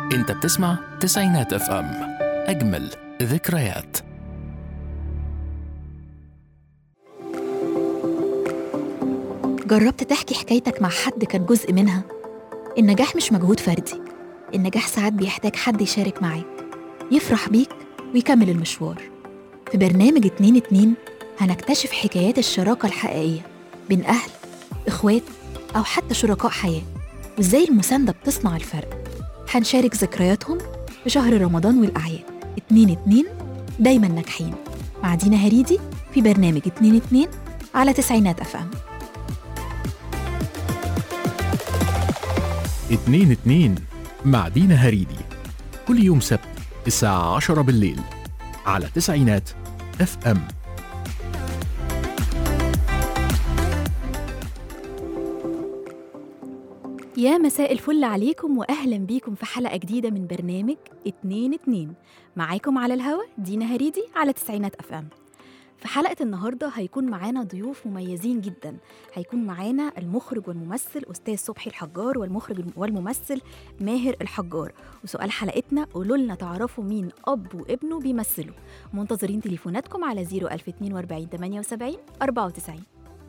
انت بتسمع تسعينات اف ام اجمل ذكريات جربت تحكي حكايتك مع حد كان جزء منها النجاح مش مجهود فردي النجاح ساعات بيحتاج حد يشارك معاك يفرح بيك ويكمل المشوار في برنامج اتنين اتنين هنكتشف حكايات الشراكة الحقيقية بين أهل إخوات أو حتى شركاء حياة وإزاي المساندة بتصنع الفرق هنشارك ذكرياتهم في شهر رمضان والأعياد اتنين اتنين دايما ناجحين مع دينا هريدي في برنامج اتنين اتنين على تسعينات أف أم اتنين اتنين مع دينا هريدي كل يوم سبت الساعة عشرة بالليل على تسعينات اف ام يا مساء الفل عليكم واهلا بيكم في حلقه جديده من برنامج اتنين اتنين معاكم على الهوا دينا هريدي على تسعينات اف ام في حلقة النهاردة هيكون معانا ضيوف مميزين جدا هيكون معانا المخرج والممثل أستاذ صبحي الحجار والمخرج والممثل ماهر الحجار وسؤال حلقتنا قولوا لنا تعرفوا مين أب وابنه بيمثلوا منتظرين تليفوناتكم على 01042 78 94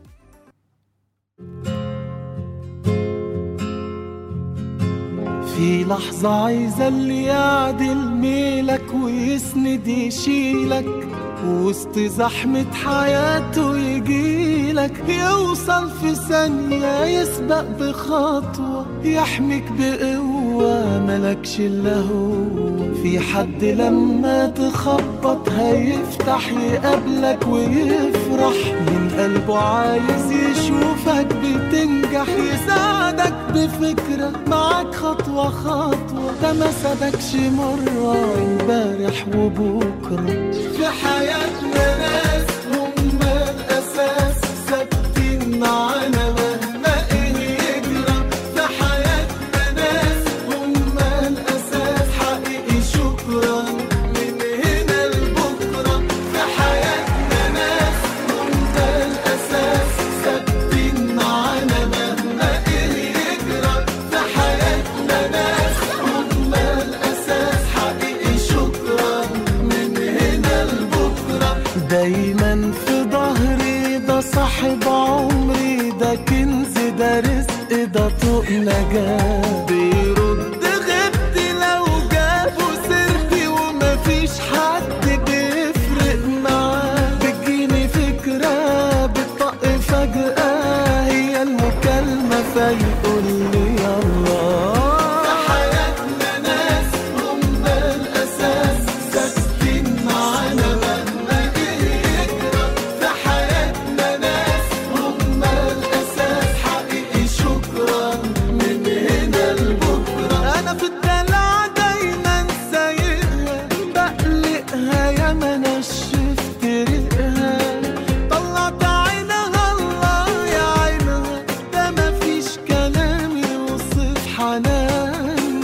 في لحظة عايزة اللي يعدل ميلك ويسند يشيلك وسط زحمة حياته يجيلك يوصل في ثانية يسبق بخطوة يحميك بقوة ملكش إلا هو في حد لما تخبط هيفتح يقابلك ويفرح من قلبه عايز يشوفك بتنجح يساعدك بفكرة معاك خطوة خطوة ده ما سابكش مرة امبارح وبكرة في حياتنا ناس هم الأساس ثابتين معانا مهما إيه يجرى في حياتنا ناس هم الأساس حقيقي شكرا من هنا لبكرة في حياتنا ناس هم الأساس ثابتين معانا مهما إيه يجرى في حياتنا ناس هم الأساس حقيقي شكرا من هنا لبكرة دايما في ظهري ده صاحب عمري ده كنز ده رزق ده طوق نجاة بيرد غبتي لو جابوا سيرتي ومفيش حد بيفرق معاه بتجيني فكرة بتطق فجأة هي المكالمة فيقول لي يلا في حياتنا ناس هم الأساس ثابتين معانا مهما يجرى في حياتنا ناس هم الأساس حقيقي شكرا من هنا لبكرة أنا في الدلع دايما سايقها بقلقها يا ما نشفت ريقها طلعت عينها الله يا عينها ده مفيش كلام يوصف حنانها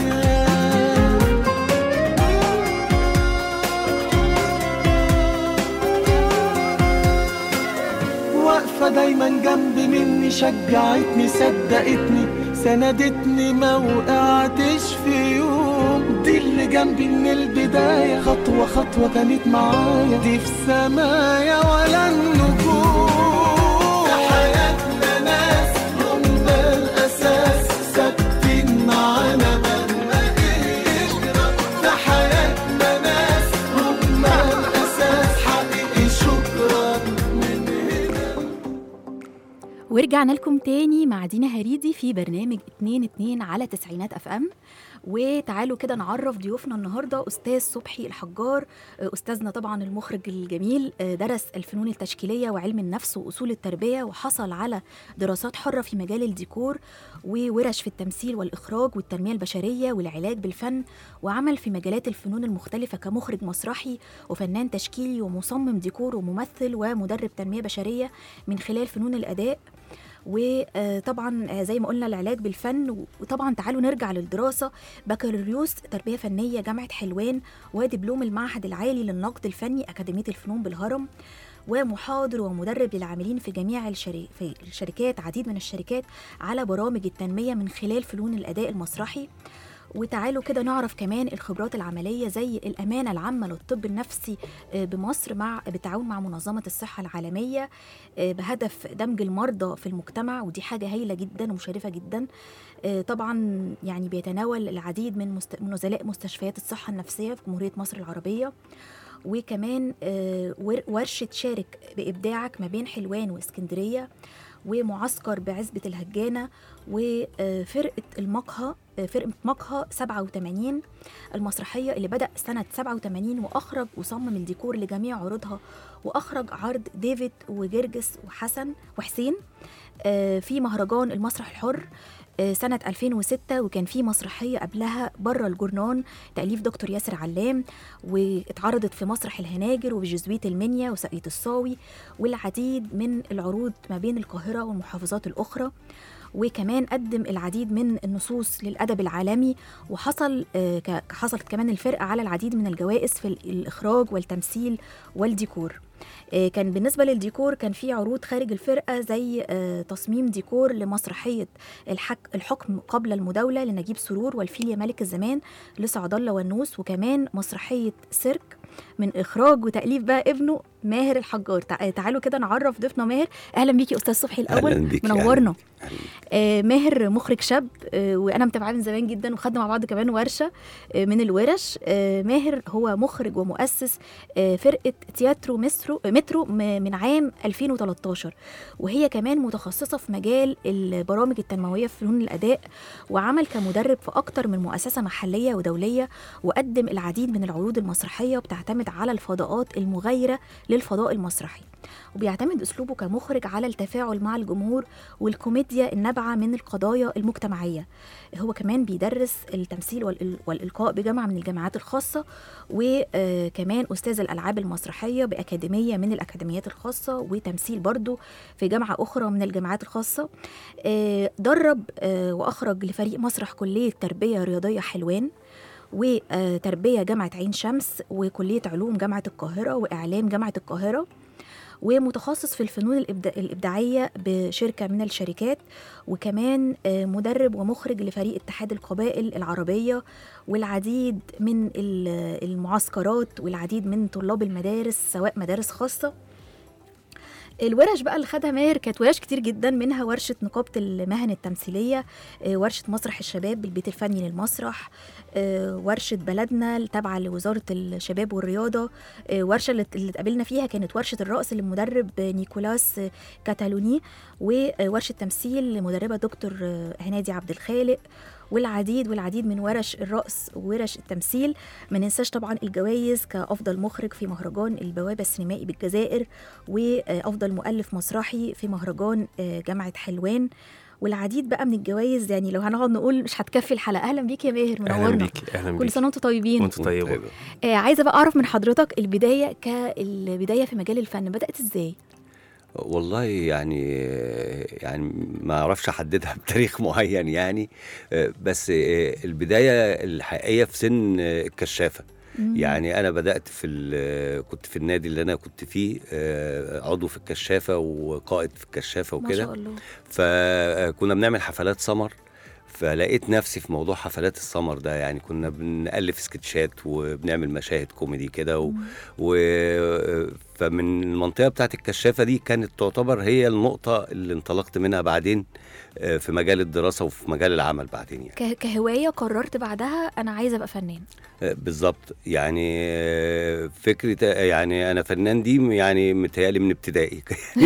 واقفة دايما جنب مني شجعتني صدقتني سندتني ما وقعتش في يوم دي اللي جنبي من البداية خطوة خطوة كانت معايا دي في سمايا ولا النجوم في حياتنا ناس هم الأساس ثابتين معانا مهما يجرى في حياتنا ناس هم الأساس حقيقي شكرا من هنا ورجعنا لكم تاني مع دينا هريدي في برنامج اتنين اتنين على تسعينات اف ام وتعالوا كده نعرف ضيوفنا النهارده استاذ صبحي الحجار استاذنا طبعا المخرج الجميل درس الفنون التشكيليه وعلم النفس واصول التربيه وحصل على دراسات حره في مجال الديكور وورش في التمثيل والاخراج والتنميه البشريه والعلاج بالفن وعمل في مجالات الفنون المختلفه كمخرج مسرحي وفنان تشكيلي ومصمم ديكور وممثل ومدرب تنميه بشريه من خلال فنون الاداء وطبعا زي ما قلنا العلاج بالفن وطبعا تعالوا نرجع للدراسه بكالوريوس تربيه فنيه جامعه حلوان ودبلوم المعهد العالي للنقد الفني اكاديميه الفنون بالهرم ومحاضر ومدرب للعاملين في جميع الشري... في الشركات عديد من الشركات على برامج التنميه من خلال فنون الاداء المسرحي وتعالوا كده نعرف كمان الخبرات العملية زي الأمانة العامة للطب النفسي آه، بمصر مع بالتعاون مع منظمة الصحة العالمية آه، بهدف دمج المرضى في المجتمع ودي حاجة هايلة جدا ومشرفة جدا آه، طبعا يعني بيتناول العديد من مست... من نزلاء مستشفيات الصحة النفسية في جمهورية مصر العربية وكمان آه، ور- ورشة شارك بإبداعك ما بين حلوان واسكندرية ومعسكر بعزبة الهجانة وفرقة المقهى آه، فرقة مقهى 87 المسرحية اللي بدأ سنة 87 وأخرج وصمم الديكور لجميع عروضها وأخرج عرض ديفيد وجرجس وحسن وحسين آه، في مهرجان المسرح الحر آه، سنة 2006 وكان في مسرحية قبلها بره الجرنان تأليف دكتور ياسر علام واتعرضت في مسرح الهناجر وفي جزوية المنيا وساقية الصاوي والعديد من العروض ما بين القاهرة والمحافظات الأخرى وكمان قدم العديد من النصوص للأدب العالمي وحصل آه، ك- حصلت كمان الفرقة على العديد من الجوائز في ال- الإخراج والتمثيل والديكور آه، كان بالنسبة للديكور كان في عروض خارج الفرقة زي آه، تصميم ديكور لمسرحية الحك الحكم قبل المداولة لنجيب سرور والفيل يا ملك الزمان لسعد الله ونوس وكمان مسرحية سيرك من إخراج وتأليف بقى ابنه ماهر الحجار تع- تعالوا كده نعرف ضيفنا ماهر أهلا بيكي أستاذ صبحي الأول أهلاً بيكي، منورنا أهلاً. آه ماهر مخرج شاب آه وانا متابعاه من زمان جدا وخدنا مع بعض كمان ورشه آه من الورش آه ماهر هو مخرج ومؤسس آه فرقه تياترو مترو مترو م- من عام 2013 وهي كمان متخصصه في مجال البرامج التنمويه في فنون الاداء وعمل كمدرب في اكتر من مؤسسه محليه ودوليه وقدم العديد من العروض المسرحيه وبتعتمد على الفضاءات المغايره للفضاء المسرحي وبيعتمد اسلوبه كمخرج على التفاعل مع الجمهور والكوميديا النابعه من القضايا المجتمعيه هو كمان بيدرس التمثيل والإل- والالقاء بجامعه من الجامعات الخاصه وكمان استاذ الالعاب المسرحيه باكاديميه من الاكاديميات الخاصه وتمثيل برضه في جامعه اخرى من الجامعات الخاصه آه، درب آه، واخرج لفريق مسرح كليه تربيه رياضيه حلوان وتربيه جامعه عين شمس وكليه علوم جامعه القاهره واعلام جامعه القاهره ومتخصص في الفنون الإبدا- الإبداعية بشركة من الشركات وكمان آه، مدرب ومخرج لفريق اتحاد القبائل العربية والعديد من ال- المعسكرات والعديد من طلاب المدارس سواء مدارس خاصة الورش بقى اللي خدها ماهر كانت ورش كتير جدا منها ورشة نقابة المهن التمثيلية آه، ورشة مسرح الشباب بالبيت الفني للمسرح آه، ورشة بلدنا التابعة لوزارة الشباب والرياضة آه، ورشة اللي اللي اتقابلنا فيها كانت ورشة الرقص للمدرب نيكولاس كاتالوني وورشة تمثيل لمدربة دكتور آه، هنادي عبد الخالق والعديد والعديد من ورش الرقص وورش التمثيل ما ننساش طبعا الجوائز كأفضل مخرج في مهرجان البوابة السينمائي بالجزائر وأفضل مؤلف مسرحي في مهرجان آه، جامعة حلوان والعديد بقى من الجوائز يعني لو هنقعد نقول مش هتكفي الحلقة أهلا بيك يا ماهر اهلا منورنا بيك اهلا كل بيك سنة وانتم طيبين وانت طيبه طيب. آه عايزة بقى أعرف من حضرتك البداية كالبداية في مجال الفن بدأت إزاي؟ والله يعني يعني ما اعرفش احددها بتاريخ معين يعني آه، بس آه، البدايه الحقيقيه في سن آه، الكشافه يعني انا بدات في ال- كنت في النادي اللي انا كنت فيه آه، عضو في الكشافه وقائد في الكشافه ما شاء وكده الله فكنا بنعمل حفلات سمر فلقيت نفسي في موضوع حفلات السمر ده يعني كنا بنألف سكتشات وبنعمل مشاهد كوميدي كده و... و... فمن المنطقة بتاعت الكشافة دي كانت تعتبر هي النقطة اللي انطلقت منها بعدين آه، في مجال الدراسة وفي مجال العمل بعدين يعني ك- كهواية قررت بعدها أنا عايزة أبقى فنان آه، بالظبط يعني آه، فكرة يعني أنا فنان دي يعني متهيألي من ابتدائي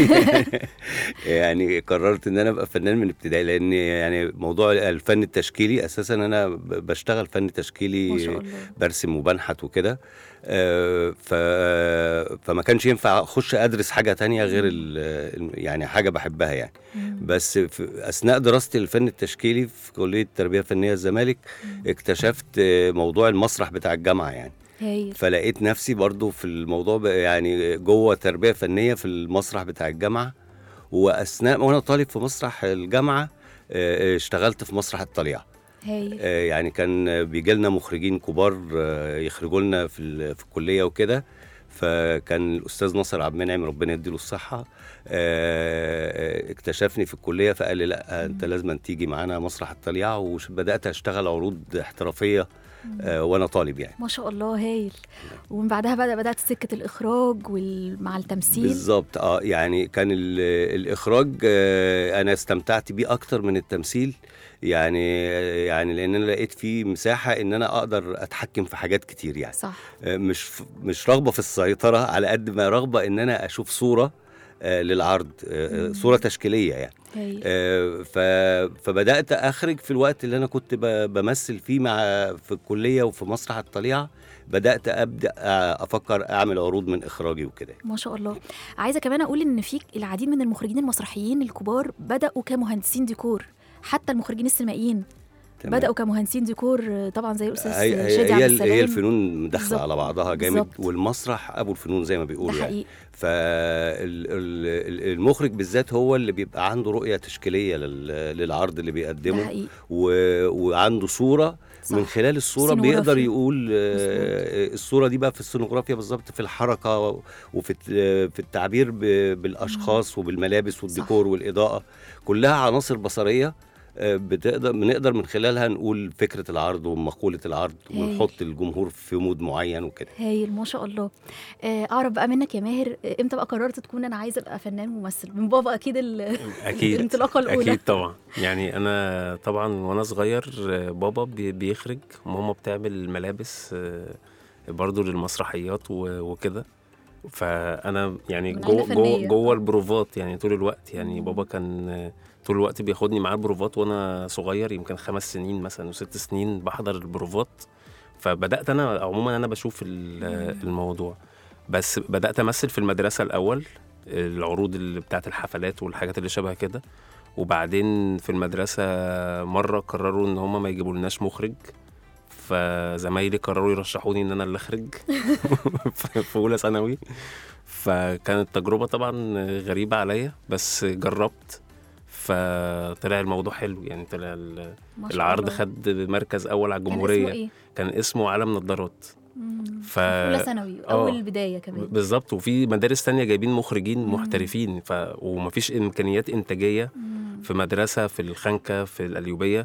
يعني قررت إن أنا أبقى فنان من ابتدائي لأن يعني موضوع الفن التشكيلي أساسا أنا ب- بشتغل فن ما شاء تشكيلي الله برسم وبنحت وكده آه، ف... فما كانش ينفع اخش ادرس حاجه تانية غير ال... يعني حاجه بحبها يعني مم. بس في اثناء دراستي الفن التشكيلي في كليه التربيه الفنيه الزمالك اكتشفت آه، موضوع المسرح بتاع الجامعه يعني هايل فلقيت نفسي برضو في الموضوع بقى يعني جوه تربيه فنيه في المسرح بتاع الجامعه واثناء وانا طالب في مسرح الجامعه آه، اشتغلت في مسرح الطليعه هايل آه، يعني كان بيجي لنا مخرجين كبار آه، يخرجوا لنا في ال- في الكليه وكده فكان الاستاذ ناصر عبد المنعم ربنا يديله الصحه آه، اكتشفني في الكليه فقال لي لا انت لازم تيجي معانا مسرح الطليعه وبدات اشتغل عروض احترافيه آه، وانا طالب يعني ما شاء الله هايل ومن بعدها بقى بدات سكه الاخراج وال... مع التمثيل بالظبط اه يعني كان ال- الاخراج آه، انا استمتعت بيه اكتر من التمثيل يعني يعني لان انا لقيت فيه مساحه ان انا اقدر اتحكم في حاجات كتير يعني صح آه، مش مش رغبه في السيطره على قد ما رغبه ان انا اشوف صوره آه، للعرض آه، مم. صوره تشكيليه يعني هايل آه، ف- فبدات اخرج في الوقت اللي انا كنت ب- بمثل فيه مع في الكليه وفي مسرح الطليعه بدات ابدا آه، افكر اعمل عروض من اخراجي وكده ما شاء الله عايزه كمان اقول ان في العديد من المخرجين المسرحيين الكبار بداوا كمهندسين ديكور حتى المخرجين السينمائيين تمام. بداوا كمهندسين ديكور آه، طبعا زي الاستاذ هي هي شادي هي, عبد ال- هي السلام الفنون داخله بالظبط. على بعضها جامد بالظبط. والمسرح ابو الفنون زي ما ده بيقولوا يعني حقيقي فالمخرج بالذات هو اللي بيبقى عنده رؤيه تشكيليه لل- للعرض اللي ده بيقدمه حقيقي و- وعنده صوره صح. من خلال الصوره سينوغرافيا. بيقدر يقول آه، الصوره دي بقى في السينوغرافيا بالظبط في الحركه وفي الت- في التعبير ب- بالاشخاص وبالملابس والديكور والاضاءه كلها عناصر بصريه آه، بتقدر بنقدر من خلالها نقول فكره العرض ومقوله العرض هايل. ونحط الجمهور في مود معين وكده هايل ما شاء الله آه، اعرف بقى منك يا ماهر آه، امتى بقى قررت تكون انا عايزه ابقى فنان ممثل من بابا اكيد ال- اكيد الانطلاقه الاولى اكيد طبعا يعني انا طبعا وانا صغير آه، بابا بي- بيخرج ماما بتعمل ملابس آه، برضو للمسرحيات و- وكده فانا يعني من عيلة جوه جوه فنية. جوه البروفات يعني طول الوقت يعني مم. بابا كان آه، طول الوقت بياخدني معاه البروفات وانا صغير يمكن خمس سنين مثلا وست سنين بحضر البروفات فبدات انا عموما انا بشوف ال- آه، الموضوع بس بدات امثل في المدرسه الاول العروض اللي بتاعت الحفلات والحاجات اللي شبه كده وبعدين في المدرسة مرة قرروا إن هما ما يجيبوا لناش مخرج فزمايلي قرروا يرشحوني إن أنا اللي أخرج في في أولى ثانوي فكانت تجربة طبعا غريبة عليا بس جربت فطلع الموضوع حلو يعني طلع ال- ما شاء العرض الله. خد مركز أول على كان اسمه الجمهورية ايه؟ كان اسمه عالم نظارات مم. ف- في اولى ثانوي آه. اول البدايه كمان بالظبط وفي مدارس تانية جايبين مخرجين مم. محترفين ف... ومفيش إمكانيات إنتاجية مم. في مدرسة في الخنكة في القليوبية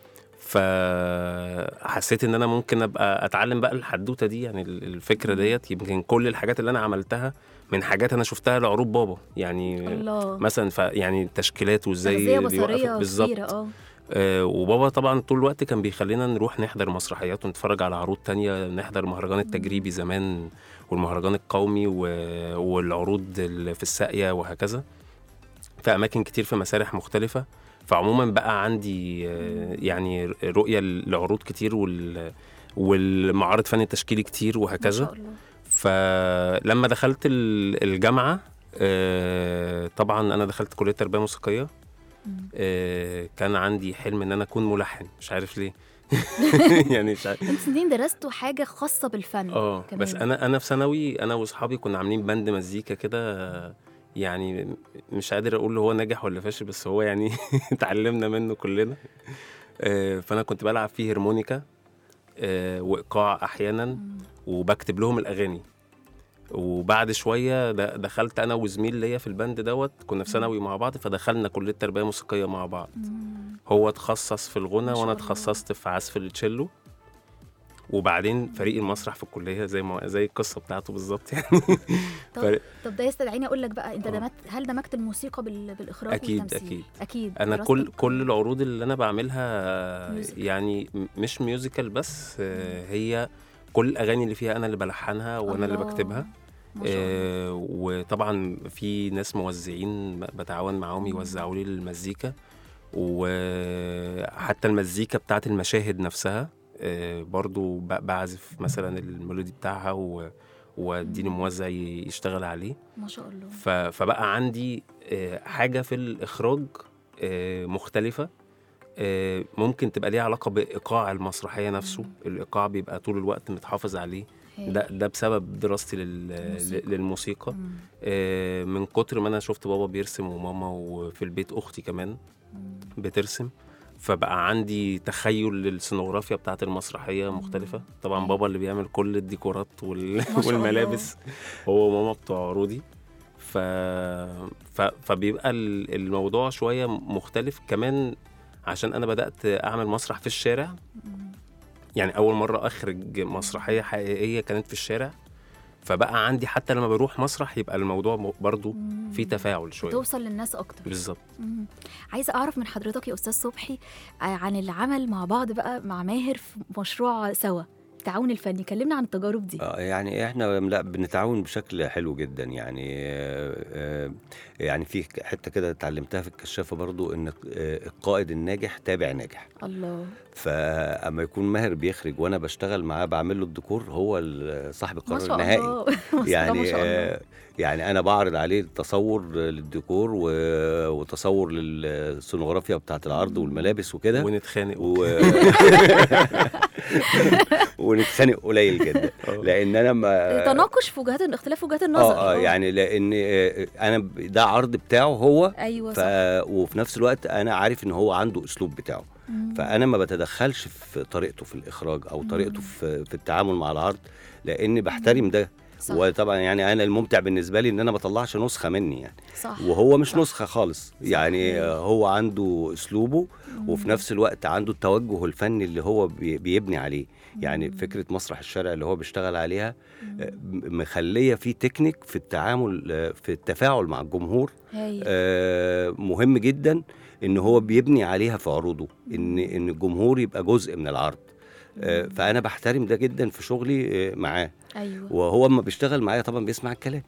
فحسيت ان انا ممكن ابقى اتعلم بقى الحدوته دي يعني ال- الفكره ديت يمكن كل الحاجات اللي انا عملتها من حاجات انا شفتها لعروض بابا يعني الله مثلا ف يعني تشكيلات وازاي تغذيه بيوقف- بصريه بالظبط كبيره اه آه وبابا طبعا طول الوقت كان بيخلينا نروح نحضر مسرحيات ونتفرج على عروض تانية نحضر المهرجان التجريبي زمان والمهرجان القومي و... والعروض اللي في الساقية وهكذا في أماكن كتير في مسارح مختلفة فعموما بقى عندي آه، يعني رؤية لعروض كتير وال... والمعارض فن تشكيلي كتير ما وهكذا شاء الله فلما دخلت ال- الجامعة آه، طبعا أنا دخلت كلية تربية موسيقية مم. آه، كان عندي حلم ان انا اكون ملحن مش عارف ليه يعني مش عارف انتوا سنين درستوا حاجه خاصه بالفن اه كمان. بس انا انا في ثانوي انا واصحابي كنا عاملين بند مزيكا كده آه، يعني مش قادر اقول هو ناجح ولا فاشل بس هو يعني اتعلمنا منه كلنا آه، فانا كنت بلعب فيه هرمونيكا آه، وايقاع احيانا مم. وبكتب لهم الاغاني وبعد شويه د- دخلت انا وزميل ليا في البند دوت كنا في ثانوي مع بعض فدخلنا كليه تربيه موسيقيه مع بعض مم. هو اتخصص في الغنى ما شاء وانا الله. اتخصصت في عزف التشيلو وبعدين فريق المسرح في الكليه زي ما زي القصه بتاعته بالظبط يعني طب, فريق- طب ده يستدعيني اقول لك بقى انت آه. دمجت هل دمجت الموسيقى بال... بالاخراج أكيد، والتمثيل أكيد. اكيد انا درست كل ال- كل العروض اللي انا بعملها ميوزك. يعني م- مش ميوزيكال بس آه، هي كل الاغاني اللي فيها انا اللي بلحنها وانا اللي الله. بكتبها ما شاء الله آه، وطبعا في ناس موزعين ب- بتعاون معاهم مم. يوزعوا لي المزيكا وحتى المزيكا بتاعت المشاهد نفسها آه، برضو ب- بعزف مثلا الميلودي بتاعها و- واديني موزع ي- يشتغل عليه ما شاء الله ف- فبقى عندي آه، حاجة في الإخراج آه، مختلفة آه، ممكن تبقى ليها علاقة بإيقاع المسرحية نفسه مم. الإيقاع بيبقى طول الوقت متحافظ عليه هايل. ده ده بسبب دراستي لل... الموسيقى. للموسيقى مم. آه، من كتر ما انا شفت بابا بيرسم وماما وفي البيت اختي كمان مم. بترسم فبقى عندي تخيل للسينوغرافيا بتاعت المسرحيه مختلفه طبعا بابا اللي بيعمل كل الديكورات وال... شاء الله. والملابس هو وماما بتوع عروضي ف... ف... فبيبقى ال- الموضوع شويه مختلف كمان عشان انا بدات اعمل مسرح في الشارع يعني اول مره اخرج مسرحيه حقيقيه كانت في الشارع فبقى عندي حتى لما بروح مسرح يبقى الموضوع م- برضو في تفاعل شويه توصل للناس اكتر بالظبط مم. عايزه اعرف من حضرتك يا استاذ صبحي آه، عن العمل مع بعض بقى مع ماهر في مشروع سوا التعاون الفني كلمنا عن التجارب دي آه، يعني احنا لا بنتعاون بشكل حلو جدا يعني آه، آه، يعني في حته كده اتعلمتها في الكشافه برضو ان آه، القائد الناجح تابع ناجح الله فاما يكون ماهر بيخرج وانا بشتغل معاه بعمل له الديكور هو ال- صاحب ما القرار شاء النهائي الله ما شاء الله، ما يعني شاء الله آه، يعني انا بعرض عليه التصور للديكور و- وتصور للسونوغرافيا بتاعت العرض والملابس وكده ونتخانق و... ونتخانق قليل جدا آه. لان انا ما تناقش في وجهات اختلاف وجهات النظر اه اه يعني لان آه، انا ب- ده عرض بتاعه هو ايوه ف... صح وفي نفس الوقت انا عارف ان هو عنده اسلوب بتاعه مم. فانا ما بتدخلش في طريقته في الاخراج او طريقته في في التعامل مع العرض لاني بحترم ده صح وطبعا يعني انا الممتع بالنسبه لي ان انا ما اطلعش نسخه مني يعني صح وهو مش صح. نسخه خالص يعني آه، هو عنده اسلوبه وفي نفس الوقت عنده التوجه الفني اللي هو بي- بيبني عليه يعني فكره مسرح الشارع اللي هو بيشتغل عليها آه، م- مخليه في تكنيك في التعامل آه، في التفاعل مع الجمهور هايل آه، مهم جدا ان هو بيبني عليها في عروضه ان ان الجمهور يبقى جزء من العرض آه، فانا بحترم ده جدا في شغلي آه، معاه ايوه وهو اما بيشتغل معايا طبعا بيسمع الكلام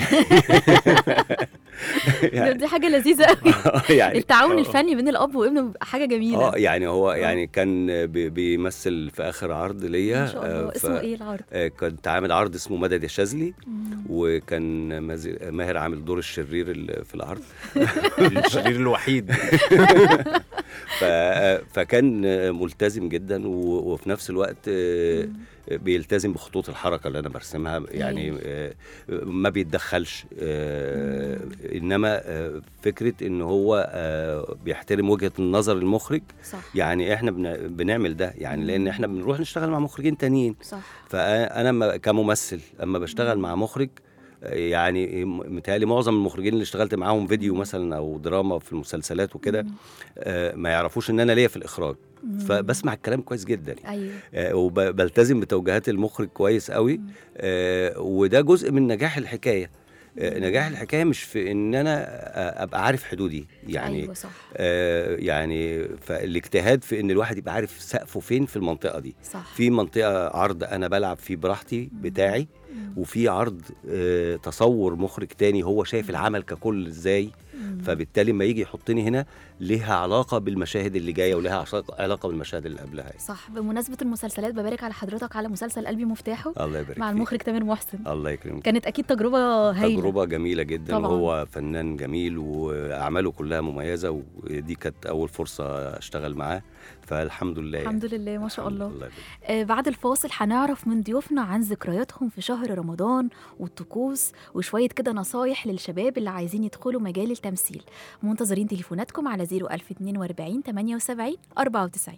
ده- دي حاجه لذيذه قوي يعني التعاون آه. الفني بين الاب وابنه بيبقى حاجه جميله اه يعني هو يعني كان بي- بيمثل في اخر عرض ليا ما شاء الله آه، ف- اسمه ايه العرض آه، كنت عامل عرض اسمه مدد يا شاذلي مم. وكان مازي- ماهر عامل دور الشرير ال- في العرض الشرير الوحيد ف... فكان ملتزم جدا و... وفي نفس الوقت آه، بيلتزم بخطوط الحركه اللي انا برسمها يعني جميل. آه، ما بيتدخلش آه، انما آه، فكره ان هو آه، بيحترم وجهه النظر المخرج صح يعني احنا بن... بنعمل ده يعني لان احنا بنروح نشتغل مع مخرجين تانيين صح فانا م- كممثل اما بشتغل مع مخرج آه، يعني م- متهيألي معظم المخرجين اللي اشتغلت معاهم فيديو مثلا او دراما في المسلسلات وكده آه، ما يعرفوش ان انا ليا في الاخراج فبسمع الكلام كويس جدا يعني. ايوه آه، وبلتزم بتوجيهات المخرج كويس قوي آه، وده جزء من نجاح الحكايه آه، نجاح الحكايه مش في ان انا آه، ابقى عارف حدودي يعني ايوه صح آه، يعني فالاجتهاد في ان الواحد يبقى عارف سقفه فين في المنطقه دي صح في منطقه عرض انا بلعب فيه براحتي بتاعي وفي عرض آه، تصور مخرج تاني هو شايف العمل ككل ازاي فبالتالي ما يجي يحطني هنا ليها علاقه بالمشاهد اللي جايه ولها علاقه علاقة بالمشاهد اللي قبلها صح بمناسبه المسلسلات ببارك على حضرتك على مسلسل قلبي مفتاحه الله يبارك مع فيك. المخرج تامر محسن الله يكرمك كانت اكيد تجربه هايله تجربة جميلة جدا طبعاً. وهو فنان جميل وأعماله كلها مميزة ودي كانت أول فرصة أشتغل معاه فالحمد لله الحمد يعني. لله ما شاء الله الله يبارك. آه بعد الفاصل هنعرف من ضيوفنا عن ذكرياتهم في شهر رمضان والطقوس وشوية كده نصايح للشباب اللي عايزين يدخلوا مجال التمثيل منتظرين تليفوناتكم على 01042 78 94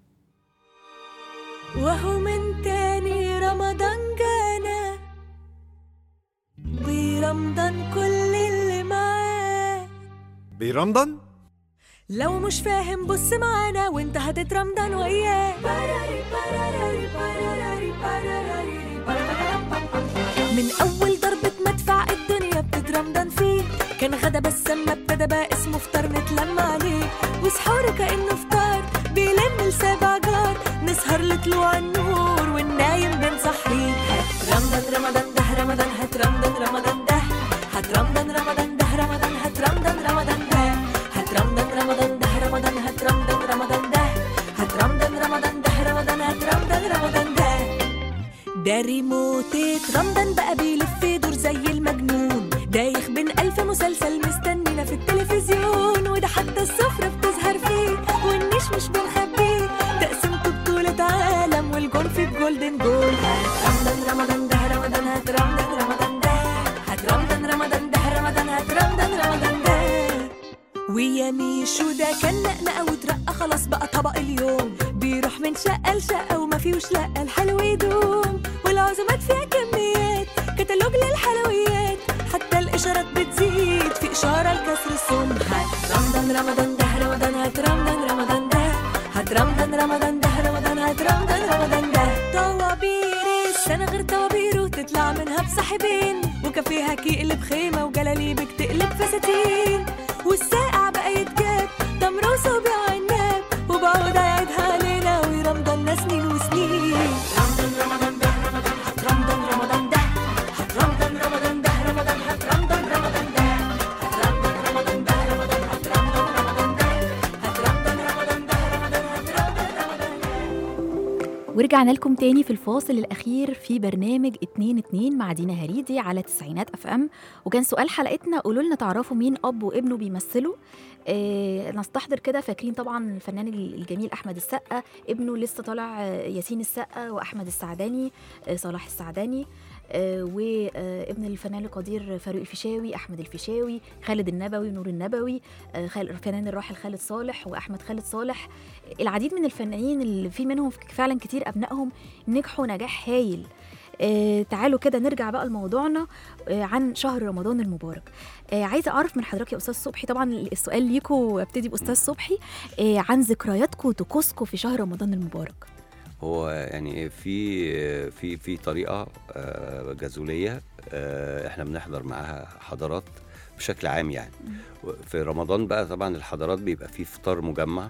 وهو من تاني رمضان جانا برمضان كل اللي معاه برمضان لو مش فاهم بص معانا وانت هتترمضان وياه من اول ضربة مدفع الدنيا بتترمضان فيه كان غدا بس اما ابتدى بقى اسمه فطار نتلم عليه وسحور كانه فطار بيلم لسبع جار نسهر لطلوع النور والنايم بنصحيه رمضان رمضان ده رمضان هات رمضان رمضان ده هات رمضان رمضان ده رمضان هات رمضان رمضان ده هات رمضان رمضان ده رمضان هات رمضان رمضان ده هات رمضان رمضان ده رمضان هات رمضان رمضان ده ده ريموتة رمضان بقى بيلف يدور زي المجنون دايخ بين ألف مسلسل مستنينا في التلفزيون وده حتى السفرة بتظهر فيه والنيش مش بنخبيه تقسيمته بطولة عالم والجون في الجولدن جول رمضان رمضان ده رمضان هات رمضان رمضان ده هات رمضان رمضان ده رمضان هات رمضان رمضان ده ويا ميشو ده كان نقنقة وترقى خلاص بقى شقة لشقة وما فيهوش لأ الحلو يدوم والعزومات فيها كميات كتالوج للحلويات حتى الإشارات بتزيد في إشارة لكسر الصوم هات رمضان رمضان ده رمضان هات رمضان رمضان ده هات رمضان رمضان ده رمضان هات رمضان رمضان ده طوابير السنة غير طوابير وتطلع منها بصاحبين وكافيها يقلب خيمة وجلاليبك تقلب فساتين والساقع بقى يتجاب تمروس وبيع عناب وبعود عيدها علينا ورمضان سنين وسنين رمضان رمضان ده رمضان هات رمضان رمضان ده هات رمضان رمضان ده رمضان هات رمضان رمضان ده هات رمضان رمضان ده رمضان هات رمضان رمضان ده هات رمضان رمضان ده رمضان هات رمضان رمضان ورجعنا لكم تاني في الفاصل الأخير في برنامج 2 2 مع دينا هريدي على تسعينات اف ام وكان سؤال حلقتنا قولوا لنا تعرفوا مين أب وابنه بيمثلوا آه نستحضر كده فاكرين طبعا الفنان الجميل أحمد السقا ابنه لسه طالع آه، ياسين السقا وأحمد السعداني آه صلاح السعداني آه وابن الفنان القدير فاروق الفيشاوي احمد الفيشاوي خالد النبوي ونور النبوي آه خال- الفنان الراحل خالد صالح واحمد خالد صالح العديد من الفنانين اللي في منهم فعلا كتير ابنائهم نجحوا نجاح هايل آه تعالوا كده نرجع بقى لموضوعنا آه عن شهر رمضان المبارك آه عايزه اعرف من حضرتك يا استاذ صبحي طبعا السؤال ليكوا ابتدي باستاذ صبحي آه عن ذكرياتكم وطقوسكم في شهر رمضان المبارك هو يعني في في في طريقه آه، جزوليه آه، احنا بنحضر معاها حضارات بشكل عام يعني في رمضان بقى طبعا الحضارات بيبقى فيه فطار مجمع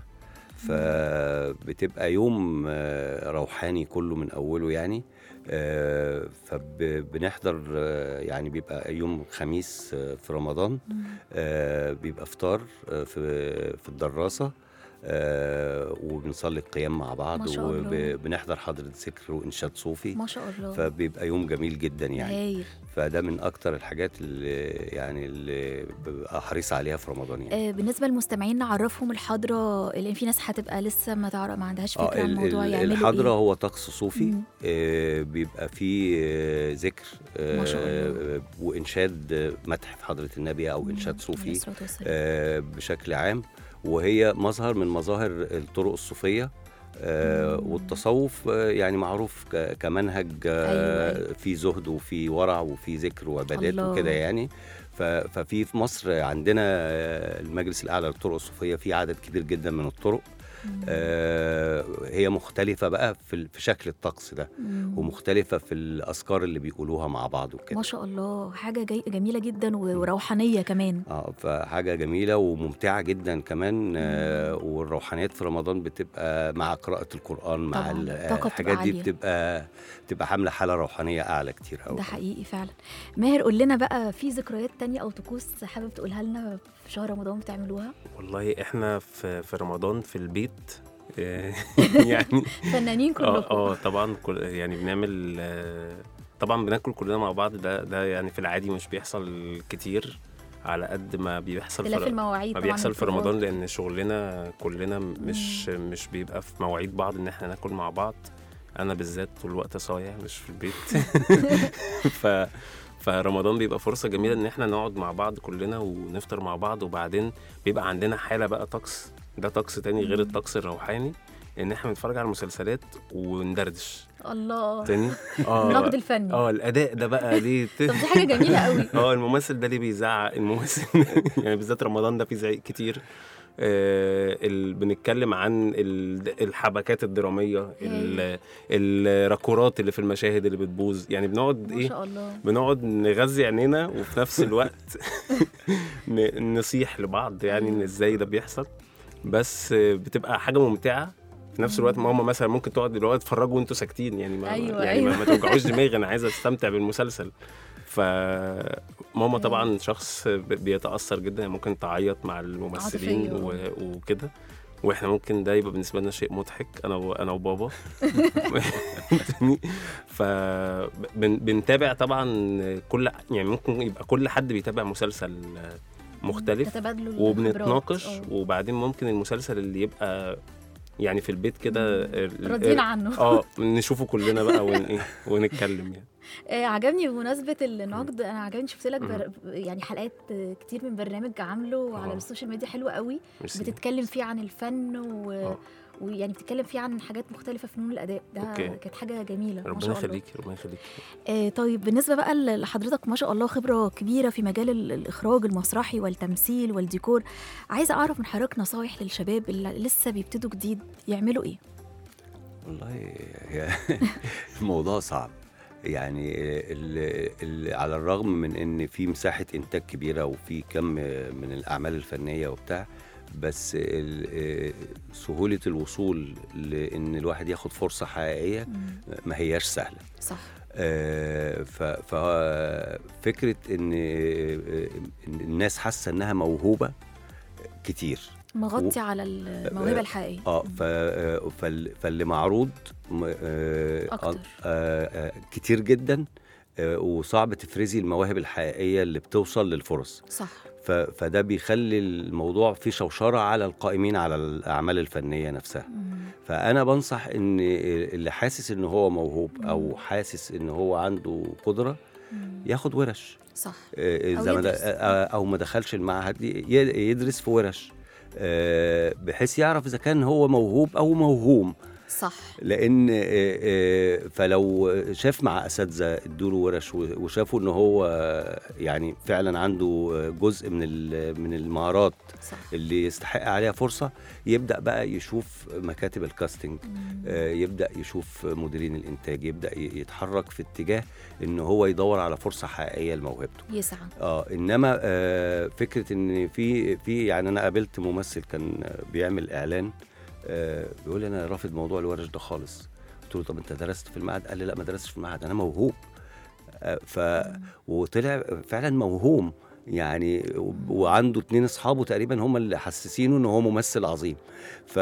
فبتبقى يوم آه، روحاني كله من اوله يعني آه، فبنحضر آه، يعني بيبقى يوم خميس آه، في رمضان آه، بيبقى فطار آه، في في الدراسه آه، وبنصلي القيام مع بعض ما شاء الله. وبنحضر حضرة ذكر وإنشاد صوفي ما شاء الله فبيبقى يوم جميل جدا يعني هايل فده من أكتر الحاجات اللي يعني اللي ببقى حريص عليها في رمضان يعني آه، بالنسبه للمستمعين نعرفهم الحضره لان في ناس هتبقى لسه ما تعرف ما عندهاش اه فكره عن ال- الموضوع ال- يعملوا الحضرة ايه هو طقس صوفي مم. آه بيبقى فيه آه ذكر ما شاء الله. آه وإنشاد آه، مدح في حضرة النبي أو إنشاد عليه صوفي الصلاة والسلام. آه، بشكل عام وهي مظهر من مظاهر الطرق الصوفية آه، مم. والتصوف آه، يعني معروف ك- كمنهج آه، أيوة، أيوة. فيه زهد وفيه ورع وفيه ذكر وعبادات الله. وكده يعني ف- ففي في مصر عندنا آه، المجلس الأعلى للطرق الصوفية فيه عدد كبير جدا من الطرق آه، هي مختلفة بقى في ال- في شكل الطقس ده مم. ومختلفة في الأذكار اللي بيقولوها مع بعض وكده ما شاء الله حاجه جي... جميله جدا و- وروحانيه كمان اه فحاجة جميلة وممتعة جدا كمان آه والروحانيات في رمضان بتبقى مع قراءة القرآن مع طبعاً، ال- الطاقة بتبقى الحاجات دي عالية. بتبقى بتبقى حاملة حالة روحانية أعلى كتير أوي ده حقيقي فعلا ماهر قول لنا بقى في ذكريات تانية او طقوس حابب تقولها لنا في شهر رمضان بتعملوها والله احنا في في رمضان في البيت آه، يعني فنانين اه كلكم اه طبعا كل يعني بنعمل آه، طبعا بناكل كلنا مع بعض ده ده يعني في العادي مش بيحصل كتير على قد ما بيحصل اختلاف في المواعيد ما طبعا بيحصل في والفروض. رمضان لان شغلنا كلنا مش مش بيبقى في مواعيد بعض ان احنا ناكل مع بعض انا بالذات طول الوقت صايع مش في البيت ف فرمضان بيبقى فرصه جميله ان احنا نقعد مع بعض كلنا ونفطر مع بعض وبعدين بيبقى عندنا حاله بقى طقس ده طقس تاني غير الطقس الروحاني ان احنا نتفرج على المسلسلات وندردش الله تاني النقد الفني اه الاداء ده بقى ليه طب دي حاجه جميله قوي اه الممثل ده ليه بيزعق الممثل يعني بالذات رمضان ده فيه زعيق كتير آه ال... بنتكلم عن ال... الحبكات الدراميه ال... الراكورات اللي في المشاهد اللي بتبوظ يعني بنقعد ما ايه شاء الله بنقعد نغذي عينينا وفي نفس الوقت ن... نصيح لبعض يعني ان ازاي ده بيحصل بس آه، بتبقى حاجه ممتعه في نفس الوقت ماما مثلا ممكن تقعد دلوقتي تتفرجوا وانتوا ساكتين يعني ما أيوة، يعني أيوة. ما, ما توجعوش دماغي انا عايزه استمتع بالمسلسل فماما طبعا شخص ب- بيتاثر جدا يعني ممكن تعيط ممع الممثلين عاطفية. و- وكده واحنا ممكن ده يبقى بالنسبه لنا شيء مضحك انا و- انا وبابا فبنتابع طبعا كل يعني ممكن يبقى كل حد بيتابع مسلسل مختلف تتبادلوا الخبرات. وبنتناقش آه. وبعدين ممكن المسلسل اللي يبقى يعني في البيت كده ال- راضيين عنه اه نشوفه كلنا بقى ون ايه ونتكلم يعني آه، عجبني بمناسبة النقد أنا عجبني شفت لك بر... يعني حلقات آه، كتير من برنامج عامله على آه. السوشيال ميديا حلوة قوي ميرسي. بتتكلم فيه عن الفن و... آه. ويعني بتتكلم فيه عن حاجات مختلفه في فنون الاداء ده أوكي. كانت حاجه جميله ما ربنا شاء الله يخليكي ربنا يخليكي آه طيب بالنسبه بقى ل- لحضرتك ما شاء الله خبره كبيره في مجال ال- الاخراج المسرحي والتمثيل والديكور عايزه اعرف من حضرتك نصايح للشباب اللي لسه بيبتدوا جديد يعملوا ايه والله هي الموضوع صعب يعني ال ال على الرغم من ان في مساحه انتاج كبيره وفي كم من الاعمال الفنيه وبتاع بس ال- سهوله الوصول لان الواحد ياخد فرصه حقيقيه ما هياش سهله صح آه، ف- ففكره ان إن الناس حاسه انها موهوبه كتير مغطي على الموهبه الحقيقيه اه ف... فال... فاللي معروض م- آه، أكتر. آه، آه، كتير جدا آه، وصعب تفرزي المواهب الحقيقيه اللي بتوصل للفرص صح ف... فده بيخلي الموضوع فيه شوشره على القائمين على الاعمال الفنيه نفسها فانا بنصح ان اللي حاسس ان هو موهوب او حاسس ان هو عنده قدره ياخد ورش صح آه، أو اذا ما د- يدرس. آه، او ما دخلش المعهد ي- ي- يدرس في ورش آه، بحيث يعرف اذا كان هو موهوب او موهوم صح لان آه، آه، فلو شاف مع اساتذه ادوا له ورش و- وشافوا ان هو آه، يعني فعلا عنده جزء من ال- من المهارات صح اللي يستحق عليها فرصه يبدا بقى يشوف مكاتب الكاستنج آه، يبدا يشوف مديرين الانتاج يبدا ي- يتحرك في اتجاه ان هو يدور على فرصه حقيقيه لموهبته يسعى اه انما آه فكره ان في في يعني انا قابلت ممثل كان آه، بيعمل اعلان آه بيقول لي انا رافض موضوع الورش ده خالص قلت له طب انت درست في المعهد قال لي لا ما درستش في المعهد انا موهوب آه ف وطلع فعلا موهوم يعني و- وعنده اتنين اصحابه تقريبا هم اللي حسسينه ان هو ممثل عظيم ف...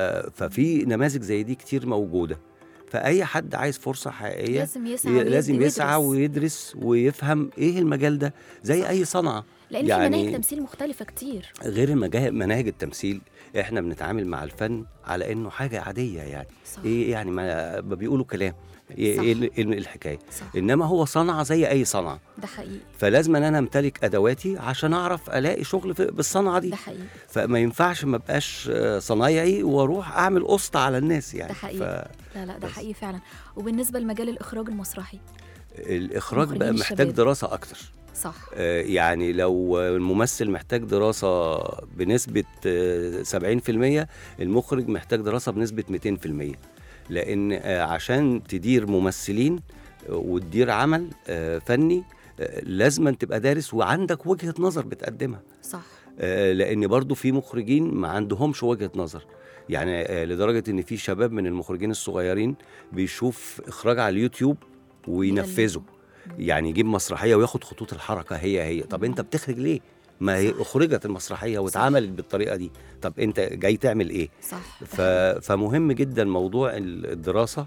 ففي نماذج زي دي كتير موجوده فاي حد عايز فرصه حقيقيه لازم يسعى ي- ويد- لازم يسعى ويدرس. ويدرس ويفهم ايه المجال ده زي اي صنعه لان في مناهج تمثيل مختلفه كتير غير المجا- مناهج التمثيل احنا بنتعامل مع الفن على انه حاجه عاديه يعني صح ايه يعني ما ما بيقولوا كلام ايه صح. ايه ال- إيه الحكايه صح انما هو صنعه زي اي صنعه ده حقيقي فلازم أن انا امتلك ادواتي عشان اعرف الاقي شغل في بالصنعه دي ده حقيقي فما ينفعش ما ابقاش آه، صنايعي واروح اعمل قسط على الناس يعني ده حقيقي. لا لا ده بس. حقيقي فعلا وبالنسبه لمجال الاخراج المسرحي فالاخراج بقى مخرجين محتاج الشباب. دراسه اكتر صح آه، يعني لو الممثل محتاج دراسة بنسبة آه، 70% المخرج محتاج دراسة بنسبة 200% لأن آه، عشان تدير ممثلين آه، وتدير عمل آه، فني آه، لازم تبقى دارس وعندك وجهة نظر بتقدمها صح آه، لان برضو في مخرجين ما عندهمش وجهه نظر يعني آه، لدرجه ان في شباب من المخرجين الصغيرين بيشوف اخراج على اليوتيوب وينفذه يعني يجيب مسرحيه وياخد خطوط الحركه هي هي طب انت بتخرج ليه ما هي صح. اخرجت المسرحيه واتعملت بالطريقه دي طب انت جاي تعمل ايه صح ده ف... فمهم جدا موضوع ال- الدراسه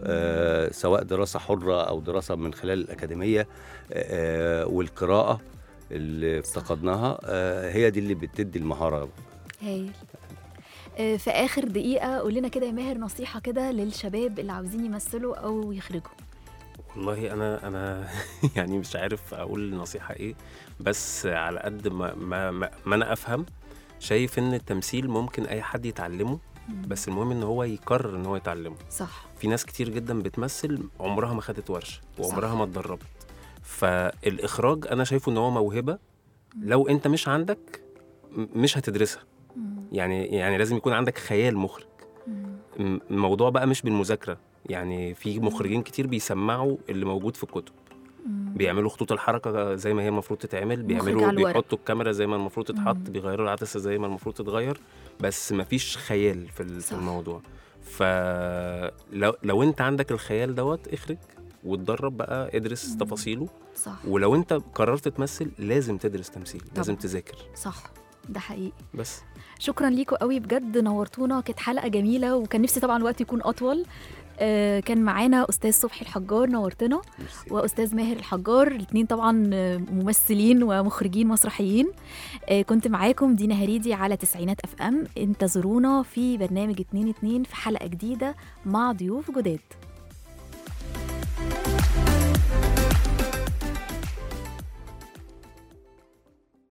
آه سواء دراسه حره او دراسه من خلال الاكاديميه آه والقراءه اللي صح. افتقدناها آه هي دي اللي بتدي المهاره هايل آه، في اخر دقيقه قول لنا كده يا ماهر نصيحه كده للشباب اللي عاوزين يمثلوا او يخرجوا والله انا انا يعني مش عارف اقول نصيحه ايه بس على قد ما ما, ما, ما انا افهم شايف ان التمثيل ممكن اي حد يتعلمه بس المهم ان هو يقرر ان هو يتعلمه صح في ناس كتير جدا بتمثل عمرها ما خدت ورشه وعمرها صح. ما اتدربت فالاخراج انا شايفه ان هو موهبه لو انت مش عندك م- مش هتدرسها يعني يعني لازم يكون عندك خيال مخرج م- الموضوع بقى مش بالمذاكره يعني في مخرجين كتير بيسمعوا اللي موجود في الكتب بيعملوا خطوط الحركه زي ما هي المفروض تتعمل مخرج بيعملوا على الورق. بيحطوا الكاميرا زي ما المفروض تتحط مم. بيغيروا العدسه زي ما المفروض تتغير بس مفيش خيال في ال- في صح. الموضوع فلو لو انت عندك الخيال دوت اخرج واتدرب بقى ادرس تفاصيله صح ولو انت قررت تمثل لازم تدرس تمثيل لازم طبعاً. تذاكر صح ده حقيقي بس شكرا ليكم قوي بجد نورتونا كانت حلقه جميله وكان نفسي طبعا الوقت يكون اطول آه، كان معانا استاذ صبحي الحجار نورتنا ميرسي. واستاذ ماهر الحجار الاثنين طبعا آه، ممثلين ومخرجين مسرحيين آه، كنت معاكم دينا هريدي على تسعينات اف ام انتظرونا في برنامج 2 2 في حلقه جديده مع ضيوف جداد